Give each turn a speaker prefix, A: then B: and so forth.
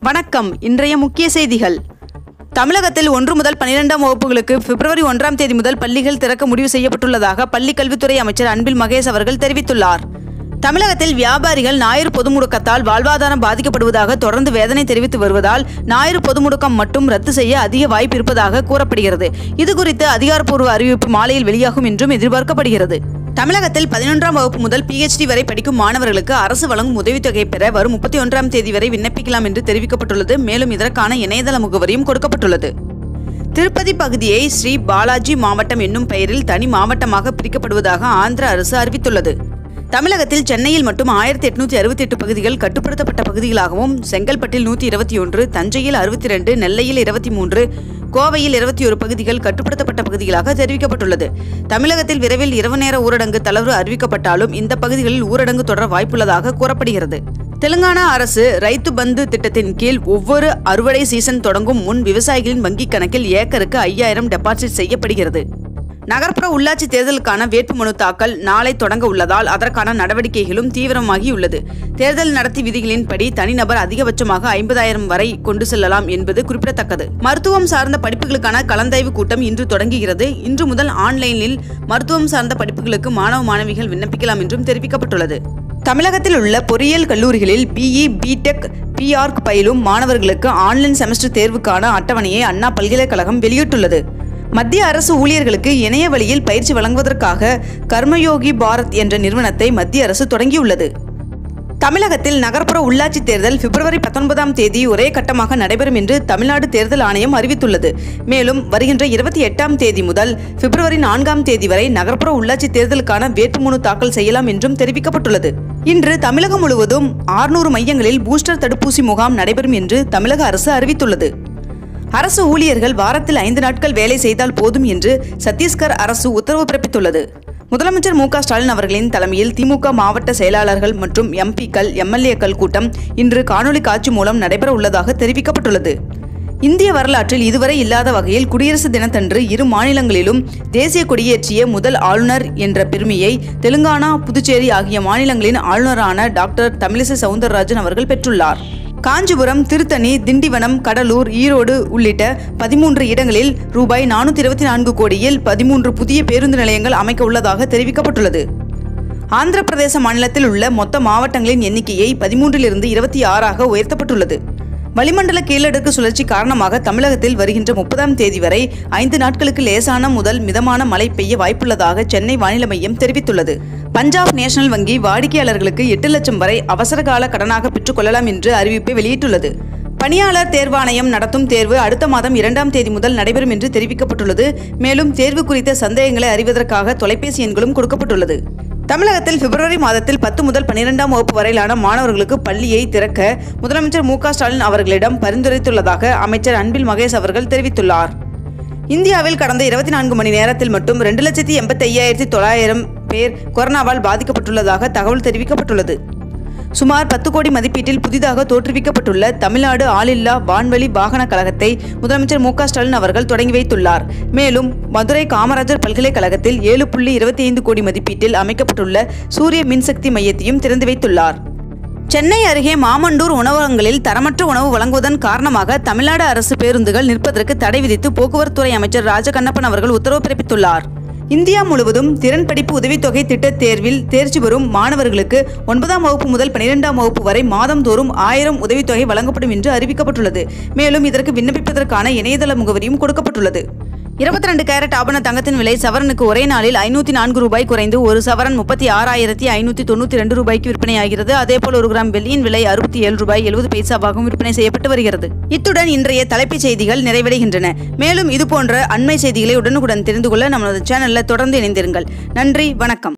A: வணக்கம் இன்றைய முக்கிய செய்திகள் தமிழகத்தில் ஒன்று முதல் பன்னிரெண்டாம் வகுப்புகளுக்கு பிப்ரவரி ஒன்றாம் தேதி முதல் பள்ளிகள் திறக்க முடிவு செய்யப்பட்டுள்ளதாக பள்ளி கல்வித்துறை அமைச்சர் அன்பில் மகேஷ் அவர்கள் தெரிவித்துள்ளார் தமிழகத்தில் வியாபாரிகள் ஞாயிறு பொது முடக்கத்தால் வாழ்வாதாரம் பாதிக்கப்படுவதாக தொடர்ந்து வேதனை தெரிவித்து வருவதால் ஞாயிறு பொது முடக்கம் மட்டும் ரத்து செய்ய அதிக வாய்ப்பு இருப்பதாக கூறப்படுகிறது இதுகுறித்து அதிகாரப்பூர்வ அறிவிப்பு மாலையில் வெளியாகும் என்றும் எதிர்பார்க்கப்படுகிறது தமிழகத்தில் பதினொன்றாம் வகுப்பு முதல் பிஹெச்டி வரை படிக்கும் மாணவர்களுக்கு அரசு வழங்கும் உதவித்தொகை பெற வரும் முப்பத்தி ஒன்றாம் தேதி வரை விண்ணப்பிக்கலாம் என்று தெரிவிக்கப்பட்டுள்ளது மேலும் இதற்கான இணையதள முகவரியும் கொடுக்கப்பட்டுள்ளது திருப்பதி பகுதியை ஸ்ரீ பாலாஜி மாவட்டம் என்னும் பெயரில் தனி மாவட்டமாக பிரிக்கப்படுவதாக ஆந்திர அரசு அறிவித்துள்ளது தமிழகத்தில் சென்னையில் மட்டும் ஆயிரத்தி எட்நூத்தி அறுபத்தி எட்டு பகுதிகள் கட்டுப்படுத்தப்பட்ட பகுதிகளாகவும் செங்கல்பட்டில் நூற்றி இருபத்தி ஒன்று தஞ்சையில் அறுபத்தி ரெண்டு நெல்லையில் இருபத்தி மூன்று கோவையில் இருபத்தி ஒரு பகுதிகள் கட்டுப்படுத்தப்பட்ட பகுதிகளாக தெரிவிக்கப்பட்டுள்ளது தமிழகத்தில் விரைவில் இரவு நேர ஊரடங்கு தளர்வு அறிவிக்கப்பட்டாலும் இந்த பகுதிகளில் ஊரடங்கு தொடர வாய்ப்புள்ளதாக கூறப்படுகிறது தெலுங்கானா அரசு ரைத்து பந்து திட்டத்தின் கீழ் ஒவ்வொரு அறுவடை சீசன் தொடங்கும் முன் விவசாயிகளின் வங்கிக் கணக்கில் ஏக்கருக்கு ஐயாயிரம் டெபாசிட் செய்யப்படுகிறது நகர்ப்புற உள்ளாட்சி தேர்தலுக்கான வேட்புமனு தாக்கல் நாளை தொடங்க உள்ளதால் அதற்கான நடவடிக்கைகளும் தீவிரமாகியுள்ளது தேர்தல் நடத்தி விதிகளின்படி தனிநபர் அதிகபட்சமாக ஐம்பதாயிரம் வரை கொண்டு செல்லலாம் என்பது குறிப்பிடத்தக்கது மருத்துவம் சார்ந்த படிப்புகளுக்கான கலந்தாய்வு கூட்டம் இன்று தொடங்குகிறது இன்று முதல் ஆன்லைனில் மருத்துவம் சார்ந்த படிப்புகளுக்கு மாணவ மாணவிகள் விண்ணப்பிக்கலாம் என்றும் தெரிவிக்கப்பட்டுள்ளது தமிழகத்தில் உள்ள பொறியியல் கல்லூரிகளில் பிஇ பிடெக் பிஆர்க் பயிலும் மாணவர்களுக்கு ஆன்லைன் செமஸ்டர் தேர்வுக்கான அட்டவணையை அண்ணா பல்கலைக்கழகம் வெளியிட்டுள்ளது மத்திய அரசு ஊழியர்களுக்கு இணைய வழியில் பயிற்சி வழங்குவதற்காக கர்மயோகி பாரத் என்ற நிறுவனத்தை மத்திய அரசு தொடங்கியுள்ளது தமிழகத்தில் நகர்ப்புற உள்ளாட்சி தேர்தல் பிப்ரவரி பத்தொன்பதாம் தேதி ஒரே கட்டமாக நடைபெறும் என்று தமிழ்நாடு தேர்தல் ஆணையம் அறிவித்துள்ளது மேலும் வருகின்ற இருபத்தி எட்டாம் தேதி முதல் பிப்ரவரி நான்காம் தேதி வரை நகர்ப்புற உள்ளாட்சி தேர்தலுக்கான வேட்புமனு தாக்கல் செய்யலாம் என்றும் தெரிவிக்கப்பட்டுள்ளது இன்று தமிழகம் முழுவதும் ஆறுநூறு மையங்களில் பூஸ்டர் தடுப்பூசி முகாம் நடைபெறும் என்று தமிழக அரசு அறிவித்துள்ளது அரசு ஊழியர்கள் வாரத்தில் ஐந்து நாட்கள் வேலை செய்தால் போதும் என்று சத்தீஸ்கர் அரசு உத்தரவு பிறப்பித்துள்ளது முதலமைச்சர் மு க ஸ்டாலின் அவர்களின் தலைமையில் திமுக மாவட்ட செயலாளர்கள் மற்றும் எம்பிக்கள் எம்எல்ஏக்கள் கூட்டம் இன்று காணொலி காட்சி மூலம் நடைபெற உள்ளதாக தெரிவிக்கப்பட்டுள்ளது இந்திய வரலாற்றில் இதுவரை இல்லாத வகையில் குடியரசு தினத்தன்று இரு மாநிலங்களிலும் தேசிய கொடியேற்றிய முதல் ஆளுநர் என்ற பெருமையை தெலுங்கானா புதுச்சேரி ஆகிய மாநிலங்களின் ஆளுநரான டாக்டர் தமிழிசை சவுந்தரராஜன் அவர்கள் பெற்றுள்ளார் காஞ்சிபுரம் திருத்தணி திண்டிவனம் கடலூர் ஈரோடு உள்ளிட்ட பதிமூன்று இடங்களில் ரூபாய் நானூற்றி இருபத்தி நான்கு கோடியில் பதிமூன்று புதிய பேருந்து நிலையங்கள் அமைக்க உள்ளதாக தெரிவிக்கப்பட்டுள்ளது ஆந்திர பிரதேச மாநிலத்தில் உள்ள மொத்த மாவட்டங்களின் எண்ணிக்கையை பதிமூன்றிலிருந்து இருபத்தி ஆறாக உயர்த்தப்பட்டுள்ளது வளிமண்டல கீழடுக்கு சுழற்சி காரணமாக தமிழகத்தில் வருகின்ற முப்பதாம் தேதி வரை ஐந்து நாட்களுக்கு லேசான முதல் மிதமான மழை பெய்ய வாய்ப்புள்ளதாக சென்னை வானிலை மையம் தெரிவித்துள்ளது பஞ்சாப் நேஷனல் வங்கி வாடிக்கையாளர்களுக்கு எட்டு லட்சம் வரை அவசரகால கடனாக பெற்றுக்கொள்ளலாம் என்று அறிவிப்பை வெளியிட்டுள்ளது பணியாளர் தேர்வாணையம் நடத்தும் தேர்வு அடுத்த மாதம் இரண்டாம் தேதி முதல் நடைபெறும் என்று தெரிவிக்கப்பட்டுள்ளது மேலும் தேர்வு குறித்த சந்தேகங்களை அறிவதற்காக தொலைபேசி எண்களும் கொடுக்கப்பட்டுள்ளது தமிழகத்தில் பிப்ரவரி மாதத்தில் பத்து முதல் பன்னிரெண்டாம் வகுப்பு வரையிலான மாணவர்களுக்கு பள்ளியை திறக்க முதலமைச்சர் மு க ஸ்டாலின் அவர்களிடம் பரிந்துரைத்துள்ளதாக அமைச்சர் அன்பில் மகேஷ் அவர்கள் தெரிவித்துள்ளார் இந்தியாவில் கடந்த இருபத்தி நான்கு மணி நேரத்தில் மட்டும் ரெண்டு லட்சத்தி எண்பத்தி ஐயாயிரத்தி தொள்ளாயிரம் பேர் கொரோனாவால் பாதிக்கப்பட்டுள்ளதாக தகவல் தெரிவிக்கப்பட்டுள்ளது சுமார் பத்து கோடி மதிப்பீட்டில் புதிதாக தோற்றுவிக்கப்பட்டுள்ள தமிழ்நாடு ஆளில்லா வான்வழி வாகன கழகத்தை முதலமைச்சர் மு க ஸ்டாலின் அவர்கள் தொடங்கி வைத்துள்ளார் மேலும் மதுரை காமராஜர் பல்கலைக்கழகத்தில் ஏழு புள்ளி இருபத்தி ஐந்து கோடி மதிப்பீட்டில் அமைக்கப்பட்டுள்ள சூரிய மின்சக்தி மையத்தையும் திறந்து வைத்துள்ளார் சென்னை அருகே மாமண்டூர் உணவகங்களில் தரமற்ற உணவு வழங்குவதன் காரணமாக தமிழ்நாடு அரசு பேருந்துகள் நிற்பதற்கு தடை விதித்து போக்குவரத்துறை அமைச்சர் ராஜகண்ணப்பன் அவர்கள் உத்தரவு பிறப்பித்துள்ளார் இந்தியா முழுவதும் திறன் படிப்பு உதவித்தொகை திட்டத் தேர்வில் தேர்ச்சி பெறும் மாணவர்களுக்கு ஒன்பதாம் வகுப்பு முதல் பனிரெண்டாம் வகுப்பு வரை மாதந்தோறும் ஆயிரம் உதவித்தொகை வழங்கப்படும் என்று அறிவிக்கப்பட்டுள்ளது மேலும் இதற்கு விண்ணப்பிப்பதற்கான இணையதள முகவரியும் கொடுக்கப்பட்டுள்ளது இருபத்தி ரெண்டு கேரட் ஆபண தங்கத்தின் விலை சவரனுக்கு ஒரே நாளில் ஐநூற்றி நான்கு ரூபாய் குறைந்து ஒரு சவரன் முப்பத்தி ஆறாயிரத்தி ஐநூற்றி தொண்ணூற்றி ரெண்டு ரூபாய்க்கு விற்பனையாகிறது அதேபோல் ஒரு கிராம் வெள்ளியின் விலை அறுபத்தி ஏழு ரூபாய் எழுபது பைசாவாகவும் விற்பனை செய்யப்பட்டு வருகிறது இத்துடன் இன்றைய தலைப்புச் செய்திகள் நிறைவடைகின்றன மேலும் இதுபோன்ற அண்மை செய்திகளை உடனுக்குடன் தெரிந்து கொள்ள நமது சேனலில் தொடர்ந்து இணைந்திருங்கள் நன்றி வணக்கம்